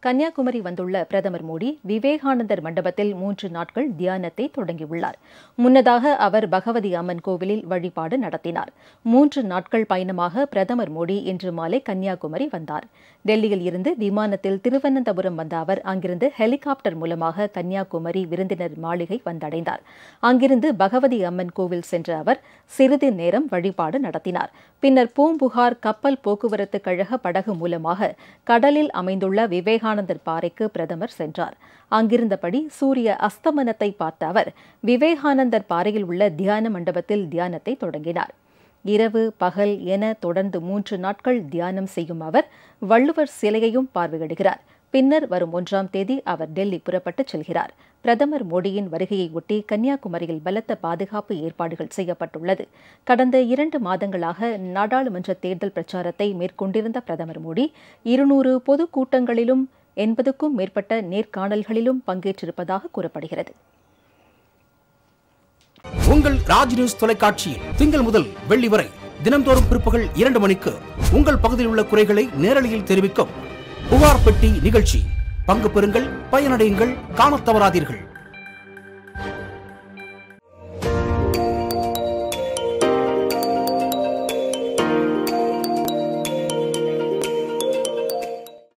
கன்னியாகுமரி வந்துள்ள பிரதமர் மோடி விவேகானந்தர் மண்டபத்தில் மூன்று நாட்கள் தியானத்தை தொடங்கியுள்ளார் முன்னதாக அவர் பகவதி அம்மன் கோவிலில் வழிபாடு நடத்தினார் மூன்று நாட்கள் பயணமாக பிரதமர் மோடி இன்று மாலை கன்னியாகுமரி வந்தார் டெல்லியில் இருந்து விமானத்தில் திருவனந்தபுரம் வந்த அவர் அங்கிருந்து ஹெலிகாப்டர் மூலமாக கன்னியாகுமரி விருந்தினர் மாளிகை வந்தடைந்தார் அங்கிருந்து பகவதி அம்மன் கோவில் சென்ற அவர் சிறிது நேரம் வழிபாடு நடத்தினார் பின்னர் பூம்புகார் கப்பல் போக்குவரத்து கழக படகு மூலமாக கடலில் அமைந்துள்ள விவேகானந்தர் பாறைக்கு பிரதமர் சென்றார் அங்கிருந்தபடி சூரிய அஸ்தமனத்தை பார்த்த அவர் விவேகானந்தர் பாறையில் உள்ள தியான மண்டபத்தில் தியானத்தை தொடங்கினார் இரவு பகல் என தொடர்ந்து மூன்று நாட்கள் தியானம் செய்யும் அவர் வள்ளுவர் சிலையையும் பார்வையிடுகிறார் பின்னர் வரும் ஒன்றாம் தேதி அவர் டெல்லி புறப்பட்டுச் செல்கிறார் பிரதமர் மோடியின் வருகையை ஒட்டி கன்னியாகுமரியில் பலத்த பாதுகாப்பு ஏற்பாடுகள் செய்யப்பட்டுள்ளது கடந்த இரண்டு மாதங்களாக நாடாளுமன்ற தேர்தல் பிரச்சாரத்தை மேற்கொண்டிருந்த பிரதமர் மோடி இருநூறு பொதுக்கூட்டங்களிலும் எண்பதுக்கும் மேற்பட்ட நேர்காணல்களிலும் பங்கேற்றிருப்பதாக கூறப்படுகிறது உங்கள் ராஜ் நியூஸ் தொலைக்காட்சியில் திங்கள் முதல் வெள்ளி வரை தினம்தோறும் பிற்பகல் இரண்டு மணிக்கு உங்கள் பகுதியில் உள்ள குறைகளை நேரலையில் தெரிவிக்கும் புகார் பெட்டி நிகழ்ச்சி பங்கு பெறுங்கள் பயனடையுங்கள் காணத் தவறாதீர்கள்